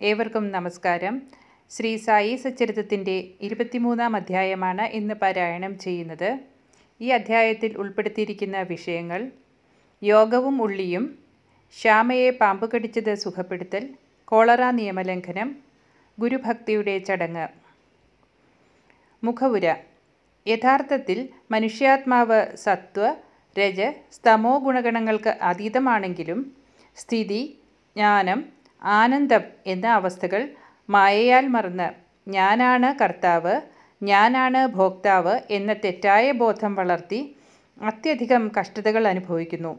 ഏവർക്കും നമസ്കാരം ശ്രീ സായി സച്ചരിതത്തിൻ്റെ ഇരുപത്തിമൂന്നാം അധ്യായമാണ് ഇന്ന് പാരായണം ചെയ്യുന്നത് ഈ അധ്യായത്തിൽ ഉൾപ്പെടുത്തിയിരിക്കുന്ന വിഷയങ്ങൾ യോഗവും ഉള്ളിയും ശ്യാമയെ പാമ്പ് കടിച്ചത് സുഖപ്പെടുത്തൽ കോളറ നിയമലംഘനം ഗുരുഭക്തിയുടെ ചടങ്ങ് മുഖവുര യഥാർത്ഥത്തിൽ മനുഷ്യാത്മാവ് സത്വ രജ സ്തമോ ഗുണഗണങ്ങൾക്ക് അതീതമാണെങ്കിലും സ്ഥിതി ജ്ഞാനം ആനന്ദം എന്ന അവസ്ഥകൾ മായയാൽ മറന്ന് ഞാനാണ് കർത്താവ് ഞാനാണ് ഭോക്താവ് എന്ന തെറ്റായ ബോധം വളർത്തി അത്യധികം കഷ്ടതകൾ അനുഭവിക്കുന്നു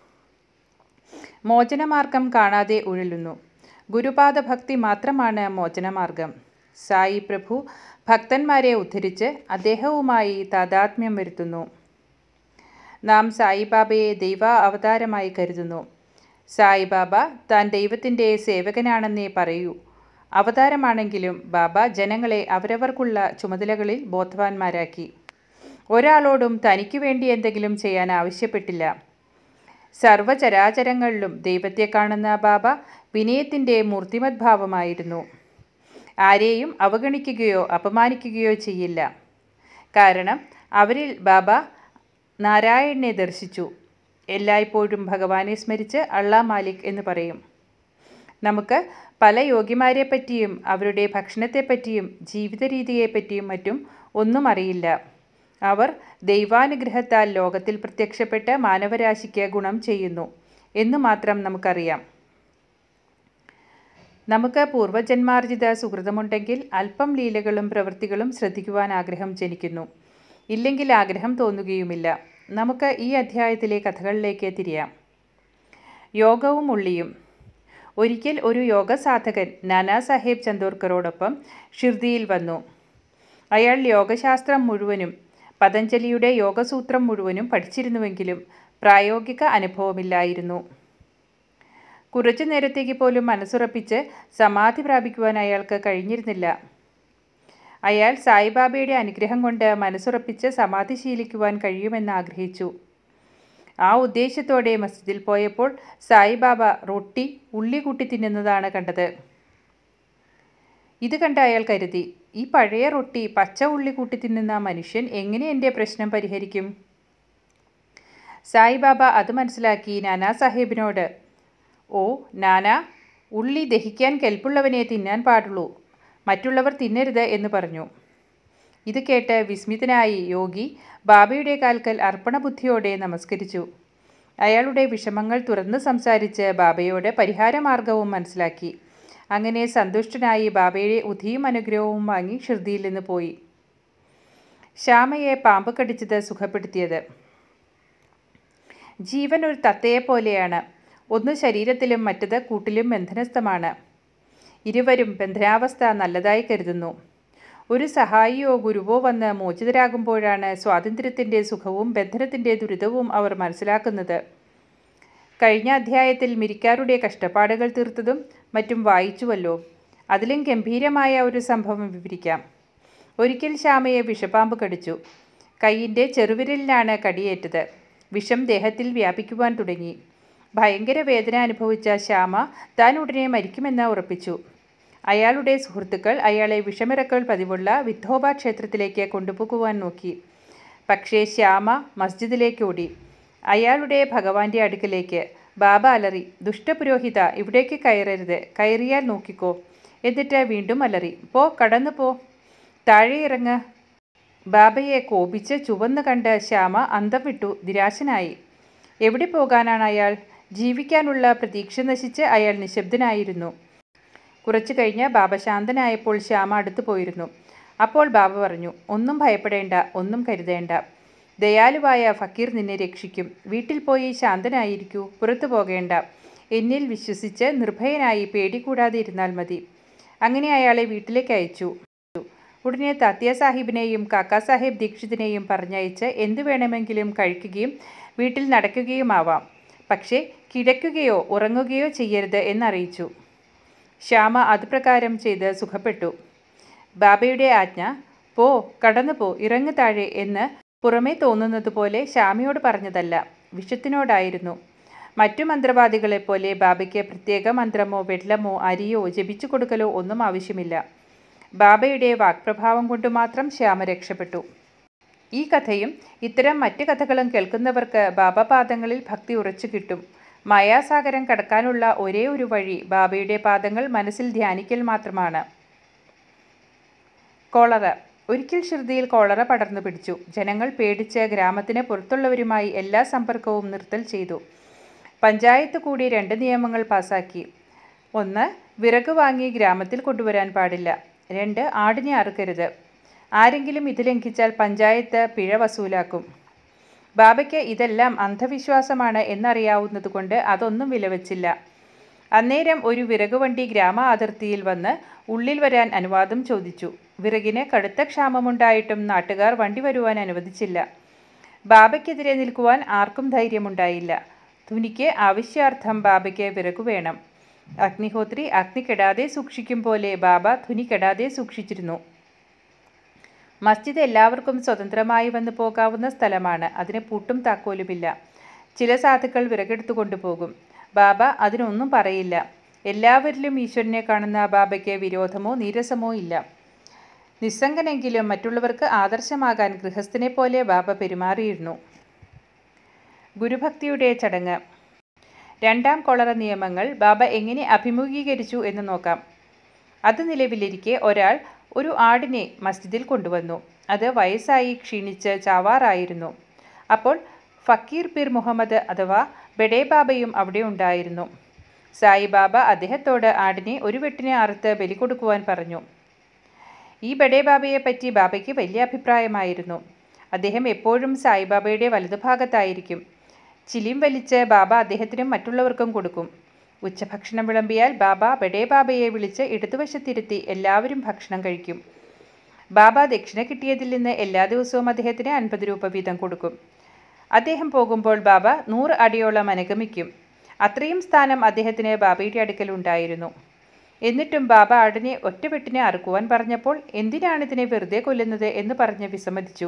മോചനമാർഗം കാണാതെ ഉഴലുന്നു ഗുരുപാദ ഭക്തി മാത്രമാണ് മോചനമാർഗം സായി പ്രഭു ഭക്തന്മാരെ ഉദ്ധരിച്ച് അദ്ദേഹവുമായി താതാത്മ്യം വരുത്തുന്നു നാം സായിബാബയെ ദൈവ അവതാരമായി കരുതുന്നു സായിബാബ താൻ ദൈവത്തിൻ്റെ സേവകനാണെന്നേ പറയൂ അവതാരമാണെങ്കിലും ബാബ ജനങ്ങളെ അവരവർക്കുള്ള ചുമതലകളിൽ ബോധവാന്മാരാക്കി ഒരാളോടും തനിക്ക് വേണ്ടി എന്തെങ്കിലും ചെയ്യാൻ ആവശ്യപ്പെട്ടില്ല സർവചരാചരങ്ങളിലും ദൈവത്തെ കാണുന്ന ബാബ വിനയത്തിൻ്റെ മൂർത്തിമത് ഭാവമായിരുന്നു ആരെയും അവഗണിക്കുകയോ അപമാനിക്കുകയോ ചെയ്യില്ല കാരണം അവരിൽ ബാബ നാരായണനെ ദർശിച്ചു എല്ലായ്പ്പോഴും ഭഗവാനെ സ്മരിച്ച് അള്ളാ മാലിക് എന്ന് പറയും നമുക്ക് പല യോഗ്യമാരെ പറ്റിയും അവരുടെ ഭക്ഷണത്തെപ്പറ്റിയും ജീവിത രീതിയെപ്പറ്റിയും മറ്റും ഒന്നും അറിയില്ല അവർ ദൈവാനുഗ്രഹത്താൽ ലോകത്തിൽ പ്രത്യക്ഷപ്പെട്ട് മാനവരാശിക്ക് ഗുണം ചെയ്യുന്നു എന്നു മാത്രം നമുക്കറിയാം നമുക്ക് പൂർവജന്മാർജിത സുഹൃതമുണ്ടെങ്കിൽ അല്പം ലീലകളും പ്രവൃത്തികളും ശ്രദ്ധിക്കുവാൻ ആഗ്രഹം ജനിക്കുന്നു ഇല്ലെങ്കിൽ ആഗ്രഹം തോന്നുകയുമില്ല നമുക്ക് ഈ അധ്യായത്തിലെ കഥകളിലേക്ക് തിരിയാം യോഗവും ഉള്ളിയും ഒരിക്കൽ ഒരു യോഗ സാധകൻ നാനാ സാഹേബ് ചന്ദോർക്കറോടൊപ്പം ഷിർദിയിൽ വന്നു അയാൾ യോഗശാസ്ത്രം മുഴുവനും പതഞ്ജലിയുടെ യോഗസൂത്രം മുഴുവനും പഠിച്ചിരുന്നുവെങ്കിലും പ്രായോഗിക അനുഭവമില്ലായിരുന്നു കുറച്ചു നേരത്തേക്ക് പോലും മനസ്സുറപ്പിച്ച് സമാധി പ്രാപിക്കുവാൻ അയാൾക്ക് കഴിഞ്ഞിരുന്നില്ല അയാൾ സായിബാബയുടെ അനുഗ്രഹം കൊണ്ട് മനസ്സുറപ്പിച്ച് സമാധി ശീലിക്കുവാൻ കഴിയുമെന്ന് ആഗ്രഹിച്ചു ആ ഉദ്ദേശത്തോടെ മസ്ജിദിൽ പോയപ്പോൾ സായിബാബ റൊട്ടി ഉള്ളി കൂട്ടി തിന്നുന്നതാണ് കണ്ടത് ഇത് കണ്ട അയാൾ കരുതി ഈ പഴയ റൊട്ടി പച്ച ഉള്ളി കൂട്ടി തിന്നുന്ന മനുഷ്യൻ എങ്ങനെ എൻ്റെ പ്രശ്നം പരിഹരിക്കും സായിബാബ അത് മനസ്സിലാക്കി നാനാ സാഹേബിനോട് ഓ നാനാ ഉള്ളി ദഹിക്കാൻ കെൽപ്പുള്ളവനെ തിന്നാൻ പാടുള്ളൂ മറ്റുള്ളവർ തിന്നരുത് എന്ന് പറഞ്ഞു ഇത് കേട്ട് വിസ്മിതനായി യോഗി ബാബയുടെ കാൽക്കൽ അർപ്പണബുദ്ധിയോടെ നമസ്കരിച്ചു അയാളുടെ വിഷമങ്ങൾ തുറന്ന് സംസാരിച്ച് ബാബയോട് പരിഹാരമാർഗവും മനസ്സിലാക്കി അങ്ങനെ സന്തുഷ്ടനായി ബാബയുടെ ഉധിയും അനുഗ്രഹവും വാങ്ങി ഷിർദിയിൽ നിന്ന് പോയി ശ്യാമയെ പാമ്പ് കടിച്ചത് സുഖപ്പെടുത്തിയത് ജീവൻ ഒരു തത്തയെപ്പോലെയാണ് ഒന്ന് ശരീരത്തിലും മറ്റത് കൂട്ടിലും ബന്ധനസ്ഥമാണ് ഇരുവരും ബന്ധനാവസ്ഥ നല്ലതായി കരുതുന്നു ഒരു സഹായിയോ ഗുരുവോ വന്ന് മോചിതരാകുമ്പോഴാണ് സ്വാതന്ത്ര്യത്തിൻ്റെ സുഖവും ബന്ധനത്തിൻ്റെ ദുരിതവും അവർ മനസ്സിലാക്കുന്നത് കഴിഞ്ഞ അധ്യായത്തിൽ മിരിക്കാരുടെ കഷ്ടപ്പാടുകൾ തീർത്തതും മറ്റും വായിച്ചുവല്ലോ അതിലും ഗംഭീരമായ ഒരു സംഭവം വിവരിക്കാം ഒരിക്കൽ ശ്യാമയെ വിഷപ്പാമ്പ് കടിച്ചു കൈയിൻ്റെ ചെറുവിരലിലാണ് കടിയേറ്റത് വിഷം ദേഹത്തിൽ വ്യാപിക്കുവാൻ തുടങ്ങി ഭയങ്കര വേദന അനുഭവിച്ച ശ്യാമ താൻ ഉടനെ മരിക്കുമെന്ന് ഉറപ്പിച്ചു അയാളുടെ സുഹൃത്തുക്കൾ അയാളെ വിഷമിറക്കൽ പതിവുള്ള വിദ്ധോബ ക്ഷേത്രത്തിലേക്ക് കൊണ്ടുപോകുവാൻ നോക്കി പക്ഷേ ശ്യാമ മസ്ജിദിലേക്ക് ഓടി അയാളുടെ ഭഗവാന്റെ അടുക്കലേക്ക് ബാബ അലറി ദുഷ്ടപുരോഹിത ഇവിടേക്ക് കയറരുത് കയറിയാൽ നോക്കിക്കോ എന്നിട്ട് വീണ്ടും അലറി പോ കടന്നു പോ താഴെ ഇറങ്ങ് ബാബയെ കോപിച്ച് ചുവന്ന് കണ്ട് ശ്യാമ അന്തം വിട്ടു നിരാശനായി എവിടെ പോകാനാണ് അയാൾ ജീവിക്കാനുള്ള പ്രതീക്ഷ നശിച്ച് അയാൾ നിശബ്ദനായിരുന്നു കുറച്ചു കഴിഞ്ഞ് ബാബ ശാന്തനായപ്പോൾ ശ്യാമ അടുത്തു പോയിരുന്നു അപ്പോൾ ബാബ പറഞ്ഞു ഒന്നും ഭയപ്പെടേണ്ട ഒന്നും കരുതേണ്ട ദയാലുവായ ഫക്കീർ നിന്നെ രക്ഷിക്കും വീട്ടിൽ പോയി ശാന്തനായിരിക്കൂ പുറത്തു പോകേണ്ട എന്നിൽ വിശ്വസിച്ച് നിർഭയനായി പേടികൂടാതെ ഇരുന്നാൽ മതി അങ്ങനെ അയാളെ വീട്ടിലേക്ക് അയച്ചു ഉടനെ താത്യ സാഹിബിനെയും കാക്കാ സാഹിബ് ദീക്ഷിതിനെയും പറഞ്ഞയച്ച് എന്തു വേണമെങ്കിലും കഴിക്കുകയും വീട്ടിൽ നടക്കുകയുമാവാം പക്ഷേ കിടക്കുകയോ ഉറങ്ങുകയോ ചെയ്യരുത് എന്നറിയിച്ചു ശ്യാമ അതുപ്രകാരം ചെയ്ത് സുഖപ്പെട്ടു ബാബയുടെ ആജ്ഞ പോ കടന്നു പോ ഇറങ്ങു താഴെ എന്ന് പുറമേ തോന്നുന്നത് പോലെ ശ്യാമയോട് പറഞ്ഞതല്ല വിഷത്തിനോടായിരുന്നു മറ്റു മന്ത്രവാദികളെപ്പോലെ ബാബയ്ക്ക് പ്രത്യേക മന്ത്രമോ വെള്ളമോ അരിയോ ജപിച്ചു കൊടുക്കലോ ഒന്നും ആവശ്യമില്ല ബാബയുടെ വാക്പ്രഭാവം കൊണ്ട് മാത്രം ശ്യാമ രക്ഷപ്പെട്ടു ഈ കഥയും ഇത്തരം മറ്റ് കഥകളും കേൾക്കുന്നവർക്ക് ബാബാപാദങ്ങളിൽ ഭക്തി ഉറച്ചു കിട്ടും മായാസാഗരം കടക്കാനുള്ള ഒരേ ഒരു വഴി ബാബയുടെ പാദങ്ങൾ മനസ്സിൽ ധ്യാനിക്കൽ മാത്രമാണ് കോളറ ഒരിക്കൽ ശ്രുതിയിൽ കോളറ പടർന്നു പിടിച്ചു ജനങ്ങൾ പേടിച്ച് ഗ്രാമത്തിന് പുറത്തുള്ളവരുമായി എല്ലാ സമ്പർക്കവും നിർത്തൽ ചെയ്തു പഞ്ചായത്ത് കൂടി രണ്ട് നിയമങ്ങൾ പാസാക്കി ഒന്ന് വിറക് വാങ്ങി ഗ്രാമത്തിൽ കൊണ്ടുവരാൻ പാടില്ല രണ്ട് ആടിനെ അറുക്കരുത് ആരെങ്കിലും ഇത് ലംഘിച്ചാൽ പഞ്ചായത്ത് പിഴ വസൂലാക്കും ബാബയ്ക്ക് ഇതെല്ലാം അന്ധവിശ്വാസമാണ് എന്നറിയാവുന്നതുകൊണ്ട് അതൊന്നും വിലവച്ചില്ല അന്നേരം ഒരു വിറക് വണ്ടി ഗ്രാമ അതിർത്തിയിൽ വന്ന് ഉള്ളിൽ വരാൻ അനുവാദം ചോദിച്ചു വിറകിന് കടുത്ത ക്ഷാമമുണ്ടായിട്ടും നാട്ടുകാർ വണ്ടി വരുവാൻ അനുവദിച്ചില്ല ബാബയ്ക്കെതിരെ നിൽക്കുവാൻ ആർക്കും ധൈര്യമുണ്ടായില്ല തുനിക്ക് ആവശ്യാർത്ഥം ബാബയ്ക്ക് വിറകു വേണം അഗ്നിഹോത്രി അഗ്നി കെടാതെ സൂക്ഷിക്കും പോലെ ബാബ ധുനി കെടാതെ സൂക്ഷിച്ചിരുന്നു മസ്ജിദ് എല്ലാവർക്കും സ്വതന്ത്രമായി വന്നു പോകാവുന്ന സ്ഥലമാണ് അതിന് പൂട്ടും താക്കോലുമില്ല ചില സാധുക്കൾ വിറകെടുത്തു കൊണ്ടുപോകും ബാബ അതിനൊന്നും പറയില്ല എല്ലാവരിലും ഈശ്വരനെ കാണുന്ന ബാബയ്ക്ക് വിരോധമോ നീരസമോ ഇല്ല നിസ്സംഗനെങ്കിലും മറ്റുള്ളവർക്ക് ആദർശമാകാൻ ഗൃഹസ്ഥനെ പോലെ ബാബ പെരുമാറിയിരുന്നു ഗുരുഭക്തിയുടെ ചടങ്ങ് രണ്ടാം കൊളറ നിയമങ്ങൾ ബാബ എങ്ങനെ അഭിമുഖീകരിച്ചു എന്ന് നോക്കാം അത് നിലവിലിരിക്കെ ഒരാൾ ഒരു ആടിനെ മസ്ജിദിൽ കൊണ്ടുവന്നു അത് വയസ്സായി ക്ഷീണിച്ച് ചാവാറായിരുന്നു അപ്പോൾ ഫക്കീർ പീർ മുഹമ്മദ് അഥവാ ബഡേ ബാബയും അവിടെ ഉണ്ടായിരുന്നു സായിബാബ അദ്ദേഹത്തോട് ആടിനെ ഒരു വെട്ടിനെ അറുത്ത് ബലി കൊടുക്കുവാൻ പറഞ്ഞു ഈ ബഡേ ബാബയെ പറ്റി ബാബയ്ക്ക് വലിയ അഭിപ്രായമായിരുന്നു അദ്ദേഹം എപ്പോഴും സായിബാബയുടെ വലതുഭാഗത്തായിരിക്കും ചിലിം വലിച്ച് ബാബ അദ്ദേഹത്തിനും മറ്റുള്ളവർക്കും കൊടുക്കും ഉച്ചഭക്ഷണം വിളമ്പിയാൽ ബാബ ബഡേ ബാബയെ വിളിച്ച് ഇടതുവശത്തിരുത്തി എല്ലാവരും ഭക്ഷണം കഴിക്കും ബാബ ദക്ഷിണ കിട്ടിയതിൽ നിന്ന് എല്ലാ ദിവസവും അദ്ദേഹത്തിന് അൻപത് രൂപ വീതം കൊടുക്കും അദ്ദേഹം പോകുമ്പോൾ ബാബ നൂറ് അടിയോളം അനുഗമിക്കും അത്രയും സ്ഥാനം അദ്ദേഹത്തിന് ബാബയുടെ അടുക്കൽ ഉണ്ടായിരുന്നു എന്നിട്ടും ബാബ ആടിനെ ഒറ്റവെട്ടിനെ അറുക്കുവാൻ പറഞ്ഞപ്പോൾ എന്തിനാണ് ഇതിനെ വെറുതെ കൊല്ലുന്നത് എന്ന് പറഞ്ഞ് വിസമ്മതിച്ചു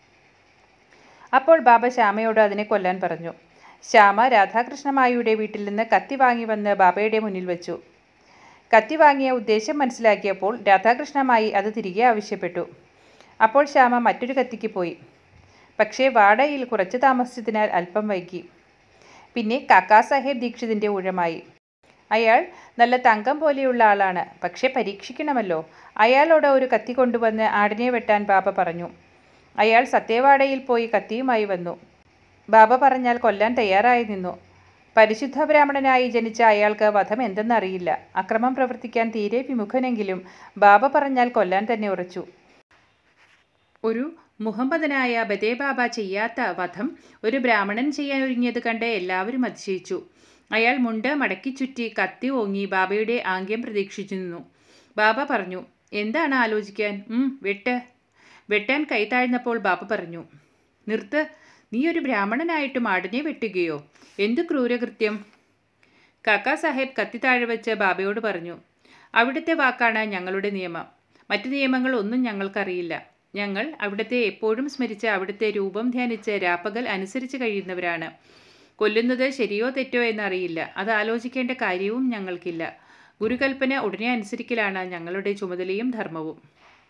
അപ്പോൾ ബാബ ശ്യാമയോട് അതിനെ കൊല്ലാൻ പറഞ്ഞു ശ്യാമ രാധാകൃഷ്ണമായിയുടെ വീട്ടിൽ നിന്ന് കത്തി വാങ്ങി വന്ന് ബാബയുടെ മുന്നിൽ വെച്ചു കത്തി വാങ്ങിയ ഉദ്ദേശം മനസ്സിലാക്കിയപ്പോൾ രാധാകൃഷ്ണമായി അത് തിരികെ ആവശ്യപ്പെട്ടു അപ്പോൾ ശ്യാമ മറ്റൊരു കത്തിക്ക് പോയി പക്ഷേ വാടകയിൽ കുറച്ച് താമസിച്ചതിനാൽ അല്പം വൈകി പിന്നെ കാക്കാ സാഹേബ് ദീക്ഷിതിൻ്റെ ഊഴമായി അയാൾ നല്ല തങ്കം പോലെയുള്ള ആളാണ് പക്ഷേ പരീക്ഷിക്കണമല്ലോ അയാളോട് ഒരു കത്തി കൊണ്ടുവന്ന് ആടിനെ വെട്ടാൻ ബാബ പറഞ്ഞു അയാൾ സത്യവാടയിൽ പോയി കത്തിയുമായി വന്നു ബാബ പറഞ്ഞാൽ കൊല്ലാൻ തയ്യാറായി നിന്നു പരിശുദ്ധ ബ്രാഹ്മണനായി ജനിച്ച അയാൾക്ക് വധം എന്തെന്നറിയില്ല അക്രമം പ്രവർത്തിക്കാൻ തീരെ വിമുഖനെങ്കിലും ബാബ പറഞ്ഞാൽ കൊല്ലാൻ തന്നെ ഉറച്ചു ഒരു മുഹമ്മദനായ ബദേ ബാബ ചെയ്യാത്ത വധം ഒരു ബ്രാഹ്മണൻ ചെയ്യാൻ ഒരുങ്ങിയത് കണ്ട് എല്ലാവരും അതിശയിച്ചു അയാൾ മുണ്ട് മടക്കി ചുറ്റി കത്തി ഓങ്ങി ബാബയുടെ ആംഗ്യം പ്രതീക്ഷിച്ചു നിന്നു ബാബ പറഞ്ഞു എന്താണ് ആലോചിക്കാൻ ഉം വെട്ട് വെട്ടാൻ കൈ താഴ്ന്നപ്പോൾ ബാബ പറഞ്ഞു നിർത്ത് നീ ഒരു ബ്രാഹ്മണനായിട്ടും ആടിനെ വെട്ടുകയോ എന്ത് ക്രൂരകൃത്യം കാക്കാ സാഹേബ് കത്തി താഴെ വെച്ച് ബാബയോട് പറഞ്ഞു അവിടുത്തെ വാക്കാണ് ഞങ്ങളുടെ നിയമം മറ്റു നിയമങ്ങൾ ഒന്നും ഞങ്ങൾക്കറിയില്ല ഞങ്ങൾ അവിടുത്തെ എപ്പോഴും സ്മരിച്ച് അവിടുത്തെ രൂപം ധ്യാനിച്ച് രാപ്പകൽ അനുസരിച്ച് കഴിയുന്നവരാണ് കൊല്ലുന്നത് ശരിയോ തെറ്റോ എന്നറിയില്ല അത് ആലോചിക്കേണ്ട കാര്യവും ഞങ്ങൾക്കില്ല ഗുരുകൽപ്പന ഉടനെ അനുസരിക്കലാണ് ഞങ്ങളുടെ ചുമതലയും ധർമ്മവും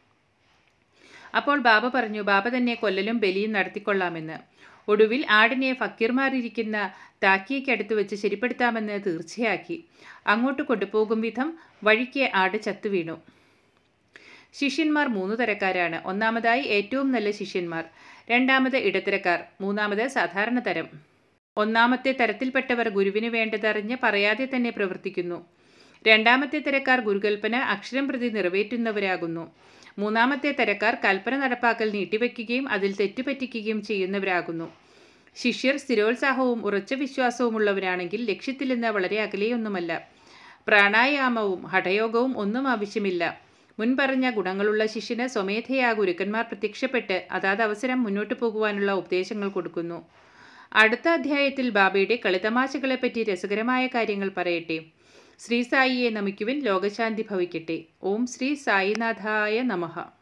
അപ്പോൾ ബാബ പറഞ്ഞു ബാബ തന്നെ കൊല്ലലും ബലിയും നടത്തിക്കൊള്ളാമെന്ന് ഒടുവിൽ ആടിനെ ഫക്കീർമാരിരിക്കുന്ന താക്കിയയ്ക്കടുത്ത് വെച്ച് ശരിപ്പെടുത്താമെന്ന് തീർച്ചയാക്കി അങ്ങോട്ട് കൊണ്ടുപോകും വിധം വഴിക്ക് ആട് ചത്തുവീണു ശിഷ്യന്മാർ മൂന്ന് തരക്കാരാണ് ഒന്നാമതായി ഏറ്റവും നല്ല ശിഷ്യന്മാർ രണ്ടാമത് ഇടത്തരക്കാർ മൂന്നാമത് സാധാരണ തരം ഒന്നാമത്തെ തരത്തിൽപ്പെട്ടവർ ഗുരുവിന് വേണ്ടതറിഞ്ഞ് പറയാതെ തന്നെ പ്രവർത്തിക്കുന്നു രണ്ടാമത്തെ തരക്കാർ ഗുരുകൽപ്പന അക്ഷരം പ്രതി നിറവേറ്റുന്നവരാകുന്നു മൂന്നാമത്തെ തരക്കാർ കൽപ്പന നടപ്പാക്കൽ നീട്ടിവെക്കുകയും അതിൽ തെറ്റുപറ്റിക്കുകയും ചെയ്യുന്നവരാകുന്നു ശിഷ്യർ സ്ഥിരോത്സാഹവും ഉറച്ച വിശ്വാസവുമുള്ളവരാണെങ്കിൽ ലക്ഷ്യത്തിൽ നിന്ന് വളരെ അകലെയൊന്നുമല്ല പ്രാണായാമവും ഹഠയോഗവും ഒന്നും ആവശ്യമില്ല മുൻപറഞ്ഞ ഗുണങ്ങളുള്ള ശിഷ്യന് സ്വമേധയാ ഗുരുക്കന്മാർ പ്രത്യക്ഷപ്പെട്ട് അതാത് അവസരം മുന്നോട്ട് പോകുവാനുള്ള ഉപദേശങ്ങൾ കൊടുക്കുന്നു അടുത്ത അധ്യായത്തിൽ ബാബയുടെ കളിതമാശകളെപ്പറ്റി രസകരമായ കാര്യങ്ങൾ പറയട്ടെ ശ്രീ സായിയെ നമിക്കുവിൻ ലോകശാന്തി ഭവിക്കട്ടെ ഓം ശ്രീ സായിനാഥായ നമഃ